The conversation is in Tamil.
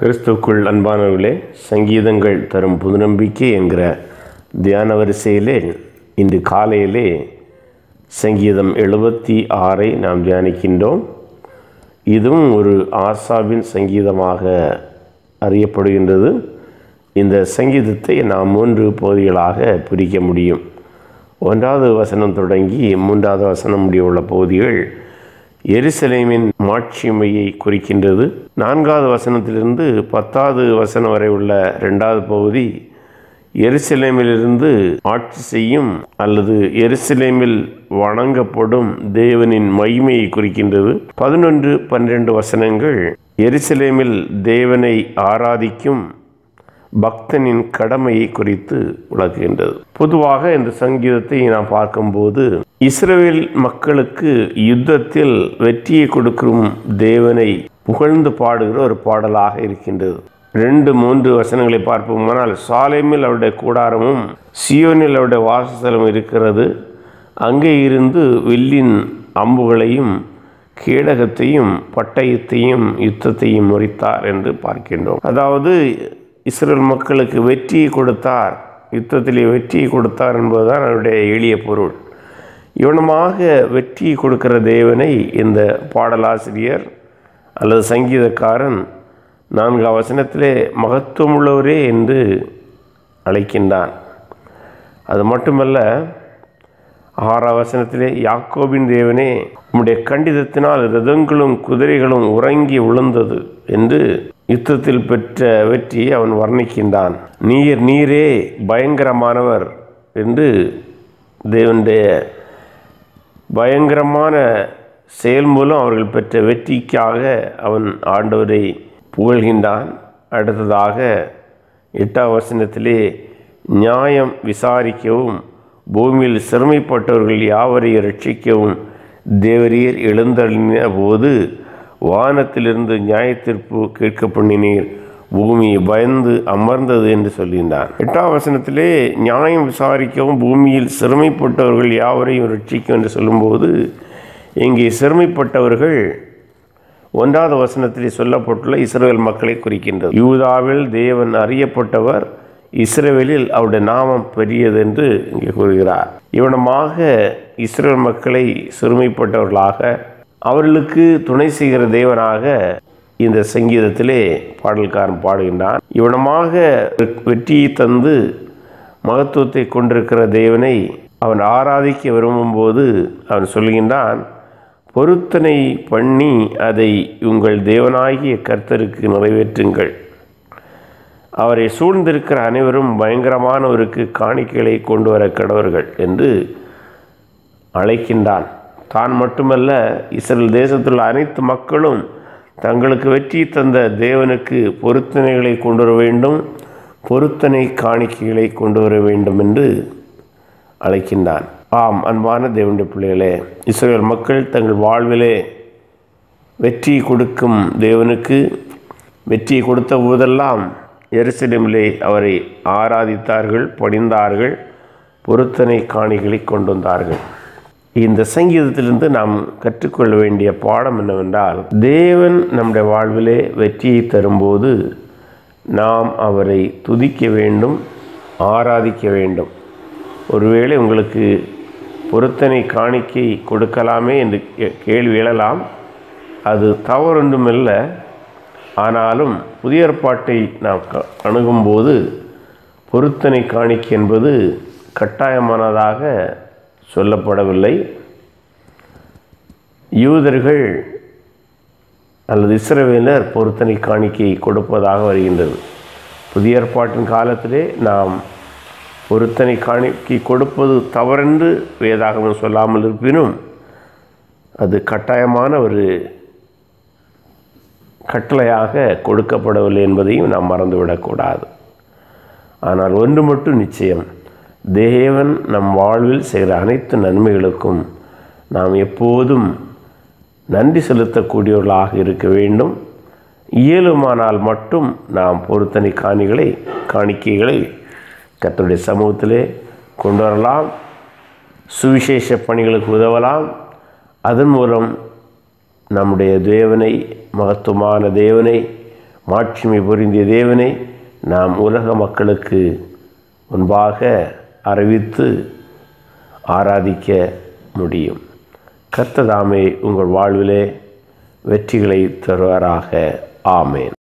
கிறிஸ்துக்குள் அன்பானவர்களே சங்கீதங்கள் தரும் புதுநம்பிக்கை என்கிற தியான வரிசையிலே இன்று காலையிலே சங்கீதம் எழுபத்தி ஆறை நாம் தியானிக்கின்றோம் இதுவும் ஒரு ஆசாவின் சங்கீதமாக அறியப்படுகின்றது இந்த சங்கீதத்தை நாம் மூன்று பகுதிகளாக பிரிக்க முடியும் ஒன்றாவது வசனம் தொடங்கி மூன்றாவது வசனம் முடிய உள்ள பகுதிகள் எருசலேமின் மாட்சிமையை குறிக்கின்றது நான்காவது வசனத்திலிருந்து பத்தாவது வசனம் வரை உள்ள ரெண்டாவது பகுதி எருசலேமிலிருந்து ஆட்சி செய்யும் அல்லது எருசலேமில் வணங்கப்படும் தேவனின் மகிமையை குறிக்கின்றது பதினொன்று பன்னிரண்டு வசனங்கள் எருசலேமில் தேவனை ஆராதிக்கும் பக்தனின் கடமையை குறித்து விளக்குகின்றது பொதுவாக இந்த சங்கீதத்தை நாம் பார்க்கும்போது இஸ்ரேல் மக்களுக்கு யுத்தத்தில் வெற்றியை கொடுக்கும் தேவனை புகழ்ந்து பாடுகிற ஒரு பாடலாக இருக்கின்றது ரெண்டு மூன்று வசனங்களை பார்ப்போமானால் சாலேமில் அவருடைய கூடாரமும் சியோனில் அவருடைய வாசஸ்தலம் இருக்கிறது அங்கே இருந்து வில்லின் அம்புகளையும் கேடகத்தையும் பட்டயத்தையும் யுத்தத்தையும் முறித்தார் என்று பார்க்கின்றோம் அதாவது இஸ்ரேல் மக்களுக்கு வெற்றியை கொடுத்தார் யுத்தத்திலே வெற்றியை கொடுத்தார் என்பதுதான் அவருடைய எளிய பொருள் இவனமாக வெற்றி கொடுக்கிற தேவனை இந்த பாடலாசிரியர் அல்லது சங்கீதக்காரன் நான்கு வசனத்திலே மகத்துவமுள்ளவரே என்று அழைக்கின்றான் அது மட்டுமல்ல ஆறாம் வசனத்திலே யாக்கோபின் தேவனே உம்முடைய கண்டிதத்தினால் ரதங்களும் குதிரைகளும் உறங்கி விழுந்தது என்று யுத்தத்தில் பெற்ற வெற்றியை அவன் வர்ணிக்கின்றான் நீர் நீரே பயங்கரமானவர் என்று தேவனுடைய பயங்கரமான செயல் மூலம் அவர்கள் பெற்ற வெற்றிக்காக அவன் ஆண்டவரை புகழ்கின்றான் அடுத்ததாக எட்டாம் வசனத்திலே நியாயம் விசாரிக்கவும் பூமியில் சிறுமைப்பட்டவர்கள் யாவரையும் ரட்சிக்கவும் தேவரீர் எழுந்தள்ளின போது வானத்திலிருந்து நியாயத்தீர்ப்பு கேட்க பண்ணினீர் பூமி பயந்து அமர்ந்தது என்று சொல்கின்றான் எட்டாம் வசனத்திலே நியாயம் விசாரிக்கவும் பூமியில் சிறுமைப்பட்டவர்கள் யாவரையும் ரட்சிக்கும் என்று சொல்லும்போது இங்கே சிறுமைப்பட்டவர்கள் ஒன்றாவது வசனத்திலே சொல்லப்பட்டுள்ள இஸ்ரேல் மக்களை குறிக்கின்றது யூதாவில் தேவன் அறியப்பட்டவர் இஸ்ரேலில் அவருடைய நாமம் பெரியது என்று இங்கே கூறுகிறார் இவனமாக இஸ்ரேல் மக்களை சிறுமைப்பட்டவர்களாக அவர்களுக்கு துணை செய்கிற தேவனாக இந்த சங்கீதத்திலே பாடல்காரன் பாடுகின்றான் இவனமாக வெற்றியை தந்து மகத்துவத்தை கொண்டிருக்கிற தேவனை அவன் ஆராதிக்க விரும்பும்போது அவன் சொல்கின்றான் பொருத்தனை பண்ணி அதை உங்கள் தேவனாகிய கர்த்தருக்கு நிறைவேற்றுங்கள் அவரை சூழ்ந்திருக்கிற அனைவரும் பயங்கரமானவருக்கு காணிக்கைகளை கொண்டு வர கடவர்கள் என்று அழைக்கின்றான் தான் மட்டுமல்ல இஸ்ரேல் தேசத்தில் அனைத்து மக்களும் தங்களுக்கு வெற்றி தந்த தேவனுக்கு பொருத்தனைகளை கொண்டு வர வேண்டும் பொருத்தனை காணிக்கைகளை கொண்டு வர வேண்டும் என்று அழைக்கின்றான் ஆம் அன்பான தேவனுடைய பிள்ளைகளே இஸ்ரேல் மக்கள் தங்கள் வாழ்விலே வெற்றி கொடுக்கும் தேவனுக்கு வெற்றியை கொடுத்த போதெல்லாம் எருசலேமிலே அவரை ஆராதித்தார்கள் பணிந்தார்கள் பொருத்தனை காணிகளை கொண்டு வந்தார்கள் இந்த சங்கீதத்திலிருந்து நாம் கற்றுக்கொள்ள வேண்டிய பாடம் என்னவென்றால் தேவன் நம்முடைய வாழ்விலே வெற்றியை தரும்போது நாம் அவரை துதிக்க வேண்டும் ஆராதிக்க வேண்டும் ஒருவேளை உங்களுக்கு பொருத்தனை காணிக்கை கொடுக்கலாமே என்று கேள்வி எழலாம் அது தவறொன்றுமல்ல ஆனாலும் புதிய ஏற்பாட்டை நாம் அணுகும்போது பொருத்தனை காணிக்கை என்பது கட்டாயமானதாக சொல்லப்படவில்லை யூதர்கள் அல்லது இஸ்ரவேலர் பொருத்தனை காணிக்கை கொடுப்பதாக வருகின்றது புதிய ஏற்பாட்டின் காலத்திலே நாம் பொருத்தனை காணிக்கை கொடுப்பது தவறென்று வேதாகமம் சொல்லாமல் இருப்பினும் அது கட்டாயமான ஒரு கட்டளையாக கொடுக்கப்படவில்லை என்பதையும் நாம் மறந்துவிடக்கூடாது ஆனால் ஒன்று மட்டும் நிச்சயம் தேவன் நம் வாழ்வில் செய்கிற அனைத்து நன்மைகளுக்கும் நாம் எப்போதும் நன்றி செலுத்தக்கூடியவர்களாக இருக்க வேண்டும் இயலுமானால் மட்டும் நாம் பொருத்தனை காணிகளை காணிக்கைகளை கத்தருடைய சமூகத்திலே கொண்டு வரலாம் சுவிசேஷ பணிகளுக்கு உதவலாம் அதன் மூலம் நம்முடைய தேவனை மகத்துவமான தேவனை மாட்சிமை பொருந்திய தேவனை நாம் உலக மக்களுக்கு முன்பாக அறிவித்து ஆராதிக்க முடியும் கர்த்ததாமே உங்கள் வாழ்விலே வெற்றிகளை தருவாராக ஆமேன்